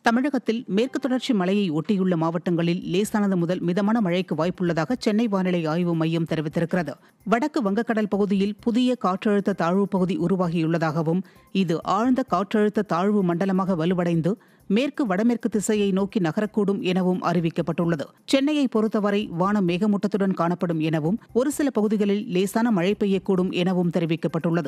தமிழகத்தில் மேற்கு தொடர்ச்சி மலையை ஒட்டியுள்ள மாவட்டங்களில் லேசானது முதல் மிதமான மழைக்கு வாய்ப்புள்ளதாக சென்னை வானிலை ஆய்வு மையம் தெரிவித்திருக்கிறது வடக்கு வங்கக்கடல் பகுதியில் புதிய காற்றழுத்த தாழ்வு பகுதி உருவாகியுள்ளதாகவும் இது ஆழ்ந்த காற்றழுத்த தாழ்வு மண்டலமாக வலுவடைந்து மேற்கு வடமேற்கு திசையை நோக்கி நகரக்கூடும் எனவும் அறிவிக்கப்பட்டுள்ளது சென்னையை பொறுத்தவரை வானம் மேகமூட்டத்துடன் காணப்படும் எனவும் ஒரு சில பகுதிகளில் லேசான மழை பெய்யக்கூடும் எனவும் தெரிவிக்கப்பட்டுள்ளது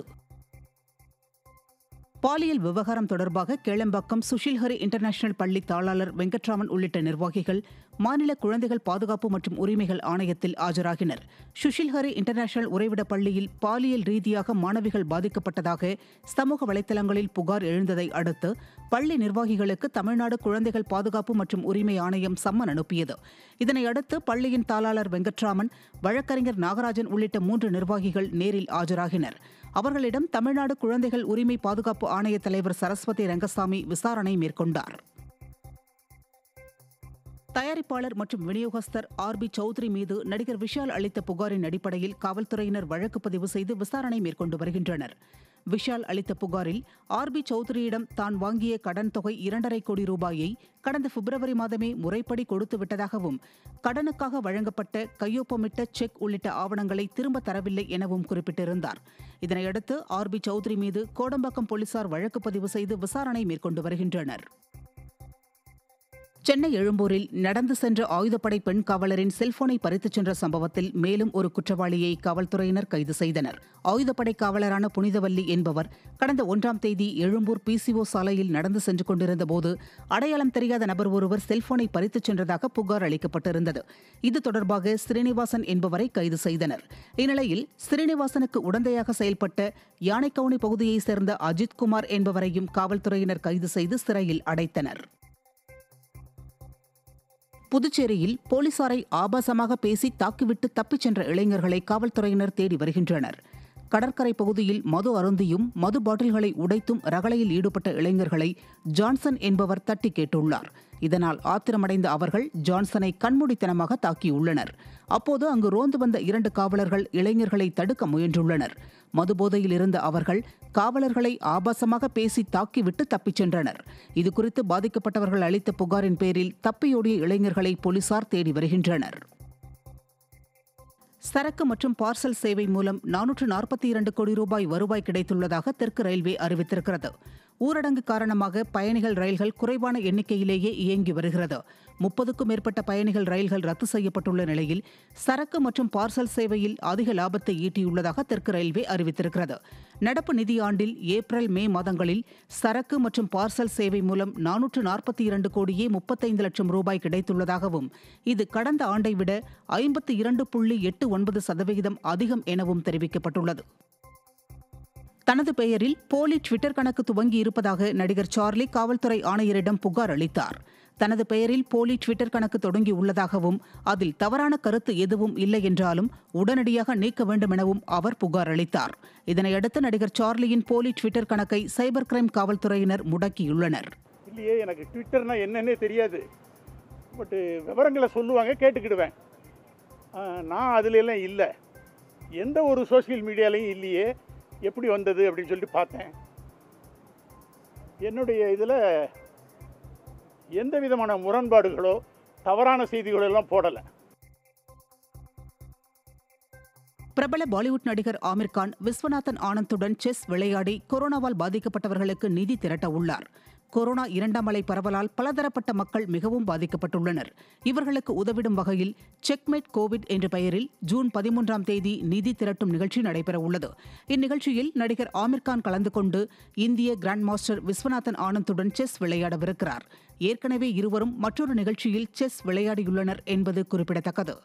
பாலியல் விவகாரம் தொடர்பாக கேளம்பாக்கம் சுஷில்ஹரி இன்டர்நேஷனல் பள்ளி தாளாளர் வெங்கட்ராமன் உள்ளிட்ட நிர்வாகிகள் மாநில குழந்தைகள் பாதுகாப்பு மற்றும் உரிமைகள் ஆணையத்தில் ஆஜராகினர் சுஷில்ஹரி இன்டர்நேஷனல் உறைவிட பள்ளியில் பாலியல் ரீதியாக மாணவிகள் பாதிக்கப்பட்டதாக சமூக வலைதளங்களில் புகார் எழுந்ததை அடுத்து பள்ளி நிர்வாகிகளுக்கு தமிழ்நாடு குழந்தைகள் பாதுகாப்பு மற்றும் உரிமை ஆணையம் சம்மன் அனுப்பியது இதனையடுத்து பள்ளியின் தாளாளர் வெங்கட்ராமன் வழக்கறிஞர் நாகராஜன் உள்ளிட்ட மூன்று நிர்வாகிகள் நேரில் ஆஜராகினர் அவர்களிடம் தமிழ்நாடு குழந்தைகள் உரிமை பாதுகாப்பு ஆணைய தலைவர் சரஸ்வதி ரங்கசாமி விசாரணை மேற்கொண்டார் தயாரிப்பாளர் மற்றும் விநியோகஸ்தர் ஆர் பி சௌத்ரி மீது நடிகர் விஷால் அளித்த புகாரின் அடிப்படையில் காவல்துறையினர் வழக்கு பதிவு செய்து விசாரணை மேற்கொண்டு வருகின்றனர் விஷால் அளித்த புகாரில் ஆர் பி சௌத்ரியிடம் தான் வாங்கிய கடன் தொகை இரண்டரை கோடி ரூபாயை கடந்த பிப்ரவரி மாதமே முறைப்படி கொடுத்து விட்டதாகவும் கடனுக்காக வழங்கப்பட்ட கையொப்பமிட்ட செக் உள்ளிட்ட ஆவணங்களை திரும்ப தரவில்லை எனவும் குறிப்பிட்டிருந்தார் இதனையடுத்து ஆர் பி சௌத்ரி மீது கோடம்பாக்கம் போலீசார் வழக்கு பதிவு செய்து விசாரணை மேற்கொண்டு வருகின்றனர் சென்னை எழும்பூரில் நடந்து சென்ற ஆயுதப்படை பெண் காவலரின் செல்போனை பறித்துச் சென்ற சம்பவத்தில் மேலும் ஒரு குற்றவாளியை காவல்துறையினர் கைது செய்தனர் ஆயுதப்படை காவலரான புனிதவல்லி என்பவர் கடந்த ஒன்றாம் தேதி எழும்பூர் பிசிஓ சாலையில் நடந்து சென்று கொண்டிருந்தபோது அடையாளம் தெரியாத நபர் ஒருவர் செல்போனை பறித்துச் சென்றதாக புகார் அளிக்கப்பட்டிருந்தது இது தொடர்பாக ஸ்ரீனிவாசன் என்பவரை கைது செய்தனர் இந்நிலையில் ஸ்ரீனிவாசனுக்கு உடந்தையாக செயல்பட்ட யானைக்கவுனி பகுதியைச் சேர்ந்த அஜித்குமார் என்பவரையும் காவல்துறையினர் கைது செய்து சிறையில் அடைத்தனர் புதுச்சேரியில் போலீசாரை ஆபாசமாக பேசி தாக்கிவிட்டு தப்பிச் சென்ற இளைஞர்களை காவல்துறையினர் தேடி வருகின்றனர் கடற்கரை பகுதியில் மது அருந்தியும் மது பாட்டில்களை உடைத்தும் ரகளையில் ஈடுபட்ட இளைஞர்களை ஜான்சன் என்பவர் தட்டி கேட்டுள்ளார் இதனால் ஆத்திரமடைந்த அவர்கள் ஜான்சனை கண்மூடித்தனமாக தாக்கியுள்ளனர் அப்போது அங்கு ரோந்து வந்த இரண்டு காவலர்கள் இளைஞர்களை தடுக்க முயன்றுள்ளனர் மதுபோதையில் இருந்த அவர்கள் காவலர்களை ஆபாசமாக பேசி தாக்கிவிட்டு தப்பிச் சென்றனர் இதுகுறித்து பாதிக்கப்பட்டவர்கள் அளித்த புகாரின் பேரில் தப்பியோடிய இளைஞர்களை போலீசார் தேடி வருகின்றனர் சரக்கு மற்றும் பார்சல் சேவை மூலம் நானூற்று நாற்பத்தி இரண்டு கோடி ரூபாய் வருவாய் கிடைத்துள்ளதாக தெற்கு ரயில்வே அறிவித்திருக்கிறது ஊரடங்கு காரணமாக பயணிகள் ரயில்கள் குறைவான எண்ணிக்கையிலேயே இயங்கி வருகிறது முப்பதுக்கும் மேற்பட்ட பயணிகள் ரயில்கள் ரத்து செய்யப்பட்டுள்ள நிலையில் சரக்கு மற்றும் பார்சல் சேவையில் அதிக லாபத்தை ஈட்டியுள்ளதாக தெற்கு ரயில்வே அறிவித்திருக்கிறது நடப்பு நிதியாண்டில் ஏப்ரல் மே மாதங்களில் சரக்கு மற்றும் பார்சல் சேவை மூலம் நானூற்று நாற்பத்தி இரண்டு கோடியே முப்பத்தைந்து லட்சம் ரூபாய் கிடைத்துள்ளதாகவும் இது கடந்த ஆண்டை விட ஐம்பத்தி இரண்டு புள்ளி எட்டு ஒன்பது சதவிகிதம் அதிகம் எனவும் தெரிவிக்கப்பட்டுள்ளது தனது பெயரில் போலி ட்விட்டர் கணக்கு துவங்கி இருப்பதாக நடிகர் சார்லி காவல்துறை ஆணையரிடம் புகார் அளித்தார் தனது பெயரில் போலி ட்விட்டர் கணக்கு தொடங்கி உள்ளதாகவும் அதில் தவறான கருத்து எதுவும் இல்லை என்றாலும் உடனடியாக நீக்க வேண்டும் எனவும் அவர் புகார் அளித்தார் இதனையடுத்து நடிகர் சார்லியின் போலி ட்விட்டர் கணக்கை சைபர் கிரைம் காவல்துறையினர் முடக்கியுள்ளனர் இல்லையே எனக்கு ட்விட்டர்னா என்னன்னே தெரியாது பட்டு விவரங்களை சொல்லுவாங்க கேட்டுக்கிடுவேன் ஆ, நான் அதுல எல்லாம் இல்லை எந்த ஒரு சோஷியல் மீடியாலையும் இல்லையே எப்படி வந்தது அப்படின்னு சொல்லிட்டு பார்த்தேன் என்னுடைய இதில் எந்த விதமான முரண்பாடுகளோ தவறான செய்திகளோ எல்லாம் போடலை பிரபல பாலிவுட் நடிகர் ஆமிர் கான் விஸ்வநாதன் ஆனந்துடன் செஸ் விளையாடி கொரோனாவால் பாதிக்கப்பட்டவர்களுக்கு நிதி திரட்ட உள்ளார் கொரோனா இரண்டாம் அலை பரவலால் பலதரப்பட்ட மக்கள் மிகவும் பாதிக்கப்பட்டுள்ளனர் இவர்களுக்கு உதவிடும் வகையில் செக்மேட் கோவிட் என்ற பெயரில் ஜூன் பதிமூன்றாம் தேதி நிதி திரட்டும் நிகழ்ச்சி நடைபெறவுள்ளது இந்நிகழ்ச்சியில் நடிகர் ஆமிர் கான் கலந்து கொண்டு இந்திய கிராண்ட் மாஸ்டர் விஸ்வநாதன் ஆனந்துடன் செஸ் விளையாடவிருக்கிறார் ஏற்கனவே இருவரும் மற்றொரு நிகழ்ச்சியில் செஸ் விளையாடியுள்ளனர் என்பது குறிப்பிடத்தக்கது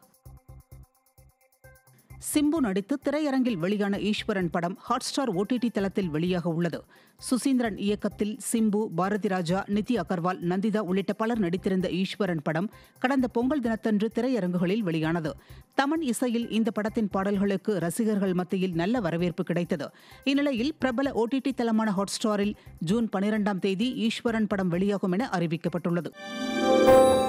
சிம்பு நடித்து திரையரங்கில் வெளியான ஈஸ்வரன் படம் ஹாட்ஸ்டார் ஓடிடி தளத்தில் வெளியாக உள்ளது சுசீந்திரன் இயக்கத்தில் சிம்பு பாரதி ராஜா நிதி அகர்வால் நந்திதா உள்ளிட்ட பலர் நடித்திருந்த ஈஸ்வரன் படம் கடந்த பொங்கல் தினத்தன்று திரையரங்குகளில் வெளியானது தமன் இசையில் இந்த படத்தின் பாடல்களுக்கு ரசிகர்கள் மத்தியில் நல்ல வரவேற்பு கிடைத்தது இந்நிலையில் பிரபல ஓடிடி தளமான ஹாட்ஸ்டாரில் ஜூன் பனிரெண்டாம் தேதி ஈஸ்வரன் படம் வெளியாகும் என அறிவிக்கப்பட்டுள்ளது